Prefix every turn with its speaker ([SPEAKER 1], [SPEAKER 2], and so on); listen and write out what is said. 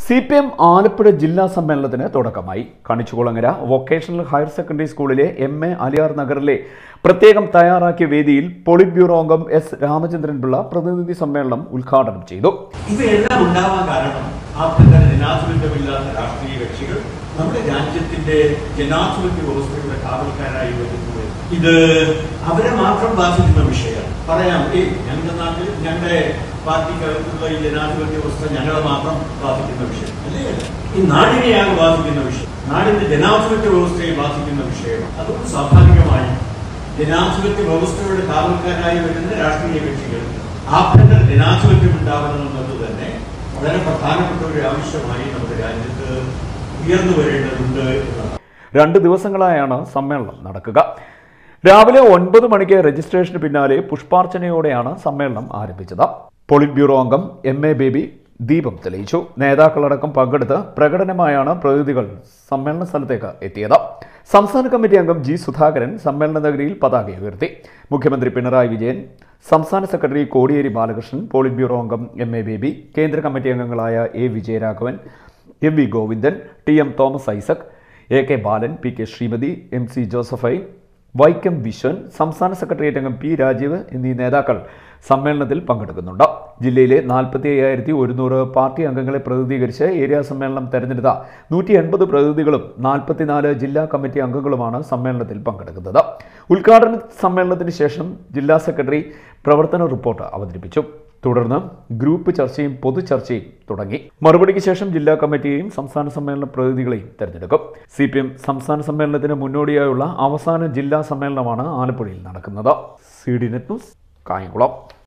[SPEAKER 1] C P M Alappuzha ജില്ലാ സമ്മേളനത്തിന് തുടക്കമായി കണിച്ചുകുളങ്ങര വൊക്കേഷണൽ ഹയർ സെക്കൻഡറി സ്കൂളിലെ എം എ അലിയാർ നഗറിലെ പ്രത്യേകം തയ്യാറാക്കിയ വേദിയിൽ പോളിറ്റ് ബ്യൂറോ അംഗം എസ് രാമചന്ദ്രൻപിള്ള പ്രതിനിധി സമ്മേളനം ഉദ്ഘാടനം ചെയ്തു
[SPEAKER 2] ഇവയെല്ലാം ഉണ്ടാവാൻ കാരണം ആഭ്യന്തര ജനാധിപത്യമില്ലാത്ത രാഷ്ട്രീയ കക്ഷികൾ നമ്മുടെ രാജ്യത്തിന്റെ ജനാധിപത്യ വ്യവസ്ഥയുടെ കാവൽക്കാരായി വരുന്നത് ഇത് അവരെ മാത്രം ബാധിക്കുന്ന വിഷയമാണ് പറയാം ഏയ് ഞങ്ങളുടെ നാട്ടിൽ ഞങ്ങളുടെ പാർട്ടിക്കകത്തുള്ള ഈ ജനാധിപത്യ വ്യവസ്ഥ ഞങ്ങളെ മാത്രം ബാധിക്കുന്ന വിഷയം അല്ലേ അല്ല. ഈ നാടിനെയാണ് ബാധിക്കുന്ന വിഷയം നാടിന്റെ ജനാധിപത്യ വ്യവസ്ഥയെ ബാധിക്കുന്ന വിഷയമാണ് അതുകൊണ്ട് സ്വാഭാവികമായും ജനാധിപത്യ വ്യവസ്ഥയുടെ കാവൽക്കാരായി വരുന്ന രാഷ്ട്രീയ കക്ഷികൾ ആഭ്യന്തര ജനാധിപത്യം ഉണ്ടാവണമെന്നത് തന്നെ വളരെ പ്രധാനപ്പെട്ട ഒരു ആവശ്യമായി നമ്മുടെ രാജ്യത്ത് ഉയർന്നു വരേണ്ടതുണ്ട് എന്നതാണ്
[SPEAKER 1] രണ്ട് ദിവസങ്ങളായാണ് സമ്മേളനം നടക്കുക രാവിലെ ഒൻപത് മണിക്ക് രജിസ്ട്രേഷന് പിന്നാലെ പുഷ്പാർച്ചനയോടെയാണ് സമ്മേളനം ആരംഭിച്ചത് പോളിറ്റ് ബ്യൂറോ അംഗം എം എ ബേബി ദീപം തെളിയിച്ചു നേതാക്കളടക്കം പങ്കെടുത്ത് പ്രകടനമായാണ് പ്രതിനിധികൾ സമ്മേളന സ്ഥലത്തേക്ക് എത്തിയത് സംസ്ഥാന കമ്മിറ്റി അംഗം ജി സുധാകരൻ സമ്മേളന നഗരിയിൽ പതാക ഉയർത്തി മുഖ്യമന്ത്രി പിണറായി വിജയൻ സംസ്ഥാന secretary Kodiyeri Balakrishnan polit bureau അംഗം എം എ ബേബി കേന്ദ്ര കമ്മിറ്റി അംഗങ്ങളായ A Vijayaraghavan M V Govindan T M Thomas Isaac A K Balan P K Sreemathi M C Josephine Vaikom Viswan സംസ്ഥാന സെക്രട്ടേറിയറ്റ് അംഗം പി രാജീവ് എന്നീ നേതാക്കൾ സമ്മേളനത്തിൽ പങ്കെടുക്കുന്നുണ്ട് ജില്ലയിലെ നാൽപ്പത്തി അയ്യായിരത്തി ഒരുന്നൂറ് പാർട്ടി അംഗങ്ങളെ പ്രതിനിധീകരിച്ച് ഏരിയ സമ്മേളനം തെരഞ്ഞെടുത്ത നൂറ്റി എൺപത് പ്രതിനിധികളും നാൽപ്പത്തിനാല് ജില്ലാ കമ്മിറ്റി അംഗങ്ങളുമാണ് സമ്മേളനത്തിൽ പങ്കെടുക്കുന്നത് ഉദ്ഘാടന സമ്മേളനത്തിന് ശേഷം ജില്ലാ സെക്രട്ടറി പ്രവർത്തന റിപ്പോർട്ട് അവതരിപ്പിച്ചു തുടർന്ന് ഗ്രൂപ്പ് ചർച്ചയും പൊതുചർച്ചയും തുടങ്ങി മറുപടിക്ക് ശേഷം ജില്ലാ കമ്മിറ്റിയെയും സംസ്ഥാന സമ്മേളന പ്രതിനിധികളെയും തെരഞ്ഞെടുക്കും സി പി എം സംസ്ഥാന സമ്മേളനത്തിന് മുന്നോടിയായുള്ള അവസാന ജില്ലാ സമ്മേളനമാണ് ആലപ്പുഴയിൽ നടക്കുന്നത് C D net news Kayamkulam